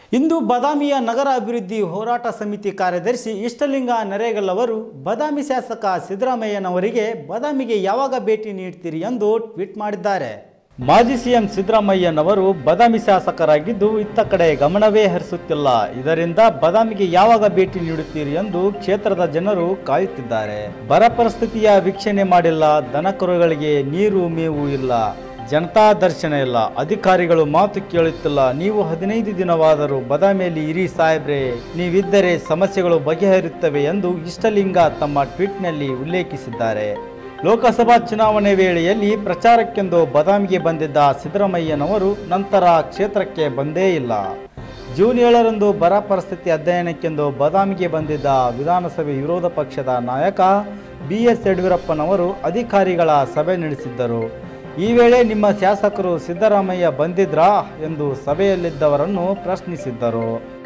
ಇಂದು ಬದಾಮಿಯ ನಗರ ಅಭಿವೃದ್ಧಿ ಹೋರಾಟ ಸಮಿತಿ ಕಾರ್ಯದರ್ಶಿ ಇಷ್ಟಲಿಂಗ ನರೇಗಲ್ ಅವರು ಬದಾಮಿ ಶಾಸಕ ಸಿದ್ದರಾಮಯ್ಯನವರಿಗೆ ಬದಾಮಿಗೆ ಯಾವಾಗ ಭೇಟಿ ನೀಡ್ತೀರಿ ಎಂದು ಟ್ವೀಟ್ ಮಾಡಿದ್ದಾರೆ ಮಾಜಿ ಸಿಎಂ ಸಿದ್ದರಾಮಯ್ಯನವರು ಬದಾಮಿ ಶಾಸಕರಾಗಿದ್ದು ಇತ್ತ ಕಡೆ ಗಮನವೇ ಹರಿಸುತ್ತಿಲ್ಲ ಇದರಿಂದ ಬದಾಮಿಗೆ ಯಾವಾಗ ಭೇಟಿ ನೀಡುತ್ತೀರಿ ಎಂದು ಕ್ಷೇತ್ರದ ಜನರು ಕಾಯುತ್ತಿದ್ದಾರೆ ಬರ ಪರಿಸ್ಥಿತಿಯ ವೀಕ್ಷಣೆ ಮಾಡಿಲ್ಲ ದನಕರುಗಳಿಗೆ ನೀರು ಮೇವು ಇಲ್ಲ ಜನತಾ ದರ್ಶನ ಇಲ್ಲ ಅಧಿಕಾರಿಗಳು ಮಾತು ಕೇಳುತ್ತಿಲ್ಲ ನೀವು ಹದಿನೈದು ದಿನವಾದರೂ ಬದಾಮಿಯಲ್ಲಿ ಇರಿ ಸಾಹೇಬ್ರೆ ನೀವಿದ್ದರೆ ಸಮಸ್ಯೆಗಳು ಬಗೆಹರಿಯುತ್ತವೆ ಎಂದು ಇಷ್ಟಲಿಂಗ ತಮ್ಮ ಟ್ವೀಟ್ನಲ್ಲಿ ಉಲ್ಲೇಖಿಸಿದ್ದಾರೆ ಲೋಕಸಭಾ ಚುನಾವಣೆ ವೇಳೆಯಲ್ಲಿ ಪ್ರಚಾರಕ್ಕೆಂದು ಬದಾಮಿಗೆ ಬಂದಿದ್ದ ಸಿದ್ದರಾಮಯ್ಯನವರು ನಂತರ ಕ್ಷೇತ್ರಕ್ಕೆ ಬಂದೇ ಇಲ್ಲ ಜೂನ್ ಏಳರಂದು ಬರ ಪರಿಸ್ಥಿತಿ ಅಧ್ಯಯನಕ್ಕೆಂದು ಬದಾಮಿಗೆ ಬಂದಿದ್ದ ವಿಧಾನಸಭೆ ವಿರೋಧ ಪಕ್ಷದ ನಾಯಕ ಬಿ ಎಸ್ ಯಡಿಯೂರಪ್ಪನವರು ಅಧಿಕಾರಿಗಳ ಸಭೆ ನಡೆಸಿದ್ದರು ಈ ವೇಳೆ ನಿಮ್ಮ ಶಾಸಕರು ಸಿದ್ದರಾಮಯ್ಯ ಬಂದಿದ್ರಾ ಎಂದು ಸಭೆಯಲ್ಲಿದ್ದವರನ್ನು ಪ್ರಶ್ನಿಸಿದ್ದರು